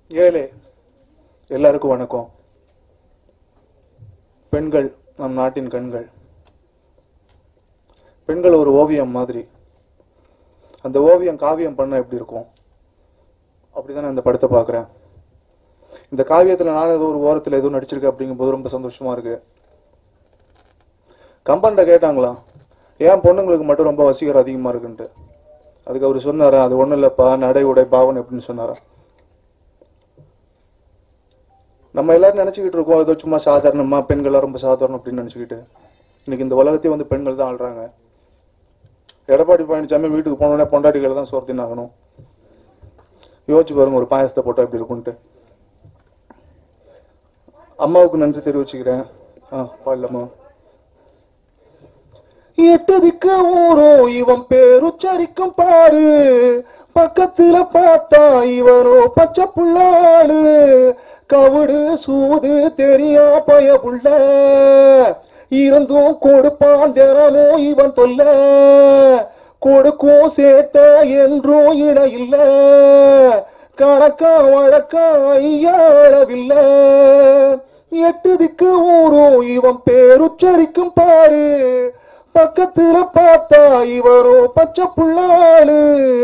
ஏழை எல்லாருக்கும் வணக்கம் பெண்கள் நம் நாட்டின் கண்கள் பெண்கள் ஒரு ஓவியம் மாதிரி அந்த ஓவியம் காவியம் பண்ண எப்படி இருக்கும் அப்படிதான் நான் இந்த படத்தை பார்க்குறேன் இந்த காவியத்தில் நான் ஏதோ ஒரு ஓரத்தில் ஏதோ நடிச்சிருக்கேன் அப்படிங்கும்போது ரொம்ப சந்தோஷமா இருக்கு கம்பன்ட்ட கேட்டாங்களாம் ஏன் பொண்ணுங்களுக்கு மட்டும் ரொம்ப வசீகரம் அதிகமா இருக்குன்ட்டு அதுக்கு அவர் சொன்னாரா அது ஒண்ணும் இல்லப்பா நடை உடை பாவனை அப்படின்னு சொன்னாரா நம்ம எல்லாரும் நினைச்சுக்கிட்டு இருக்கோம் ஏதோ சும்மா சாதாரணமா பெண்கள்லாம் ரொம்ப சாதாரணம் அப்படின்னு நினைச்சுக்கிட்டு இன்னைக்கு இந்த உலகத்தையும் வந்து பெண்கள் தான் ஆள்றாங்க எடப்பாடி பழனிசாமி வீட்டுக்கு போனோடனே பொண்டாட்டிகளை தான் சோறு தின்னாகணும் யோசிச்சு பாருங்க ஒரு பாயசத்தை போட்டா எப்படி இருக்கும்ட்டு அம்மாவுக்கு நன்றி தெரிவிச்சுக்கிறேன் ஆ பாடலாமா எட்டு திக்க ஊரும் இவன் பேருச்சரிக்கும் பாரு பக்கத்துல பார்த்தா இவரோ பச்சை புள்ளாளு கவுடு சூது தெரியா பய புள்ள இருந்தும் கொடுப்பான் தினமும் இவன் தொல்ல கொடுக்கும் சேட்ட என்றும் இட இல்ல கணக்கா வழக்கா ஐயாளவில்லை எட்டு திக்கு ஊரும் இவன் பேருச்சரிக்கும் பாரு பக்கத்துல பார்த்தா இவரோ பச்சை புள்ளாளு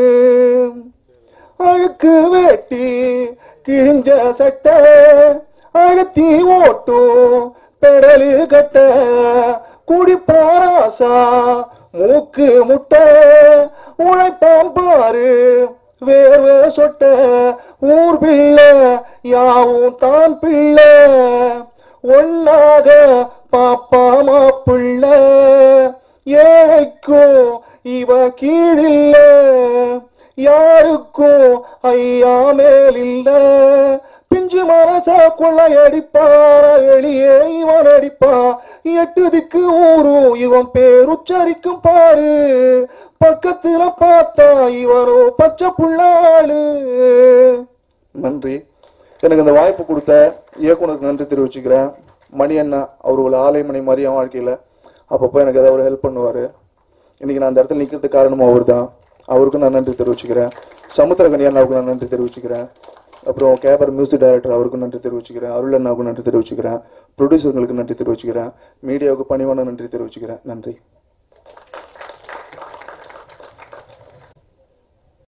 அழுக்கு வேட்டி கிழிஞ்ச சட்டை அழுத்தி ஓட்டும் பெடலு கட்ட குடி பாராசா மூக்கு முட்டை உழைப்பாம் பாரு வேர்வை சொட்ட ஊர் பிள்ளை யாவும் தான் பிள்ளை ஒன்னாக பாப்பா மாப்பிள்ள ஏழைக்கும் இவ கீழில்ல யாருக்கும் ஐயா மேலில்ல பிஞ்சு மனச கொள்ளையடிப்பார வெளியே இவன் அடிப்பா எட்டு திக்கு ஊரும் இவன் பேர் உச்சரிக்கும் பாரு பக்கத்துல பார்த்தா இவரோ பச்சை புள்ளாளு நன்றி எனக்கு இந்த வாய்ப்பு கொடுத்த இயக்குனருக்கு நன்றி தெரிவிச்சுக்கிறேன் மணி அண்ணா அவர் ஒரு ஆலைமணி மாதிரி என் வாழ்க்கையில அப்பப்போ எனக்கு ஏதாவது ஒரு ஹெல்ப் பண்ணுவாரு இன்னைக்கு நான் அந்த இடத்துல நிக்கிறதுக்கு காரணமும் அவர் தான் அவருக்கும் நான் நன்றி தெரிவிச்சுக்கிறேன் சமுத்திரகனி அண்ணாவுக்கு நான் நன்றி தெரிவிச்சுக்கிறேன் அப்புறம் கேபர் மியூசிக் டைரக்டர் அவருக்கும் நன்றி தெரிவிச்சுக்கிறேன் அருள் அண்ணாவுக்கும் நன்றி தெரிவிச்சுக்கிறேன் ப்ரொடியூசர்களுக்கு நன்றி தெரிவிச்சுக்கிறேன் மீடியாவுக்கு பணிவான நன்றி தெரிவிச்சுக்கிறேன் நன்றி